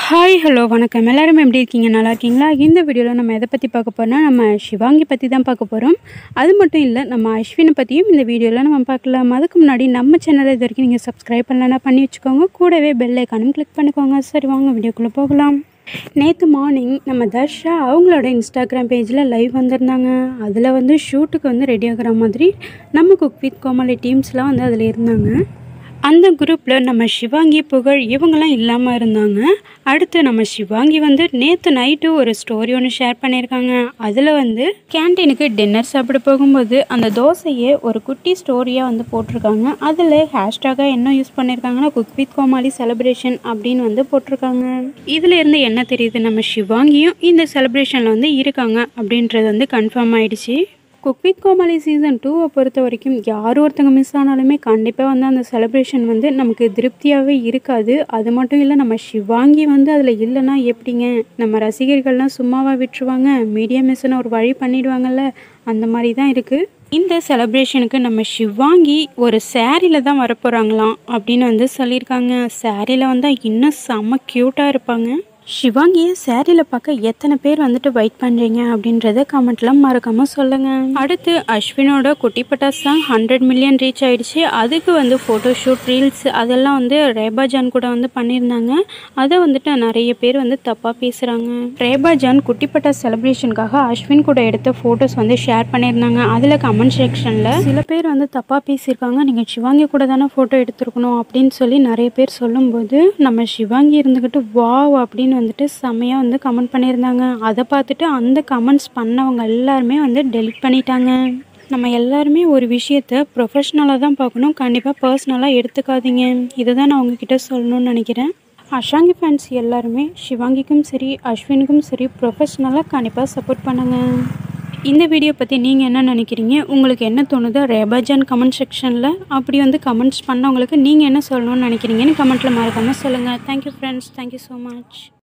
hi hello வணக்கம் எல்லாரும் எப்படி இருக்கீங்க நல்லா இருக்கீங்களா இந்த வீடியோவில் நம்ம எதை பற்றி பார்க்க போகிறோம்னா நம்ம சிவாங்கி பற்றி தான் பார்க்க போகிறோம் அது மட்டும் இல்லை நம்ம அஸ்வினை பற்றியும் இந்த வீடியோவில் நம்ம பார்க்கலாம் அதுக்கு முன்னாடி நம்ம சேனலை இது வரைக்கும் நீங்கள் சப்ஸ்கிரைப் பண்ணலன்னா பண்ணி வச்சுக்கோங்க கூடவே பெல் ஐக்கானும் கிளிக் பண்ணிக்கோங்க சரி வாங்க வீடியோக்குள்ளே போகலாம் நேற்று மார்னிங் நம்ம தர்ஷா அவங்களோட இன்ஸ்டாகிராம் பேஜில் லைவ் வந்திருந்தாங்க அதில் வந்து ஷூட்டுக்கு வந்து ரெடி ஆகிற மாதிரி நம்ம குக் வித் கோமாளி டீம்ஸ்லாம் வந்து அதில் இருந்தாங்க அந்த குரூப்பில் நம்ம சிவாங்கி புகழ் இவங்கெல்லாம் இல்லாமல் இருந்தாங்க அடுத்து நம்ம சிவாங்கி வந்து நேற்று நைட்டு ஒரு ஸ்டோரி ஒன்று ஷேர் பண்ணியிருக்காங்க அதில் வந்து கேன்டீனுக்கு டின்னர் சாப்பிட போகும்போது அந்த தோசையை ஒரு குட்டி ஸ்டோரியாக வந்து போட்டிருக்காங்க அதில் ஹேஷ்டாகாக என்ன யூஸ் பண்ணியிருக்காங்கன்னா குக் வித் கோமாளி செலிப்ரேஷன் அப்படின்னு வந்து போட்டிருக்காங்க இதில் இருந்து என்ன தெரியுது நம்ம சிவாங்கியும் இந்த செலிப்ரேஷனில் வந்து இருக்காங்க அப்படின்றது வந்து கன்ஃபார்ம் ஆயிடுச்சு குக் வித் கோமாளி சீசன் டூவை பொறுத்த வரைக்கும் யார் ஒருத்தங்க மிஸ் ஆனாலுமே கண்டிப்பாக வந்து அந்த செலிப்ரேஷன் வந்து நமக்கு திருப்தியாகவே இருக்காது அது மட்டும் இல்லை நம்ம சிவாங்கி வந்து அதில் இல்லைன்னா எப்படிங்க நம்ம ரசிகர்கள்லாம் சும்மாவாக விட்டுருவாங்க மீடியா மிஸ்ஸுன்னு ஒரு வழி பண்ணிடுவாங்கல்ல அந்த மாதிரி தான் இருக்குது இந்த செலிப்ரேஷனுக்கு நம்ம சிவாங்கி ஒரு சேரீல தான் வரப்போகிறாங்களாம் அப்படின்னு வந்து சொல்லியிருக்காங்க சேரீல வந்தால் இன்னும் செம்ம க்யூட்டாக இருப்பாங்க சிவாங்கியை சேரீல பார்க்க எத்தனை பேர் வந்துட்டு வெயிட் பண்ணுறீங்க அப்படின்றத கமெண்ட்லாம் மறக்காமல் சொல்லுங்கள் அடுத்து அஸ்வினோட குட்டிப்பட்டா சாங் ஹண்ட்ரட் மில்லியன் ரீச் ஆயிடுச்சு அதுக்கு வந்து ஃபோட்டோஷூட் ரீல்ஸ் அதெல்லாம் வந்து ரேபா ஜான் கூட வந்து பண்ணியிருந்தாங்க அதை வந்துட்டு நிறைய பேர் வந்து தப்பாக பேசுகிறாங்க ரேபா ஜான் குட்டிப்பட்டா செலிப்ரேஷனுக்காக அஸ்வின் கூட எடுத்த ஃபோட்டோஸ் வந்து ஷேர் பண்ணியிருந்தாங்க அதில் கமெண்ட் செக்ஷனில் சில பேர் வந்து தப்பாக பேசியிருக்காங்க நீங்கள் சிவாங்கி கூட தானே ஃபோட்டோ எடுத்திருக்கணும் அப்படின்னு சொல்லி நிறைய பேர் சொல்லும்போது நம்ம சிவாங்கி இருந்துக்கிட்டு வாவ் அப்படின்னு வந்துட்டு செம்மையாக வந்து கமெண்ட் பண்ணியிருந்தாங்க அதை பார்த்துட்டு அந்த கமெண்ட்ஸ் பண்ணவங்க எல்லாருமே வந்து டெலிட் பண்ணிட்டாங்க நம்ம எல்லாருமே ஒரு விஷயத்த ப்ரொஃபஷ்னலாக தான் பார்க்கணும் கண்டிப்பாக பர்சனலாக எடுத்துக்காதீங்க இதை தான் நான் உங்ககிட்ட சொல்லணும்னு நினைக்கிறேன் அஷாங்கி ஃபேன்ஸ் எல்லாருமே சிவாங்கிக்கும் சரி அஸ்வினுக்கும் சரி ப்ரொஃபஷ்னலாக கண்டிப்பாக சப்போர்ட் பண்ணுங்கள் இந்த வீடியோ பற்றி நீங்கள் என்ன நினைக்கிறீங்க உங்களுக்கு என்ன தோணுதோ ரேபாஜான் கமெண்ட் செக்ஷனில் அப்படி வந்து கமெண்ட்ஸ் பண்ணவங்களுக்கு நீங்கள் என்ன சொல்லணும்னு நினைக்கிறீங்கன்னு கமெண்ட்டில் மறக்காமல் சொல்லுங்கள் thank you friends thank you so much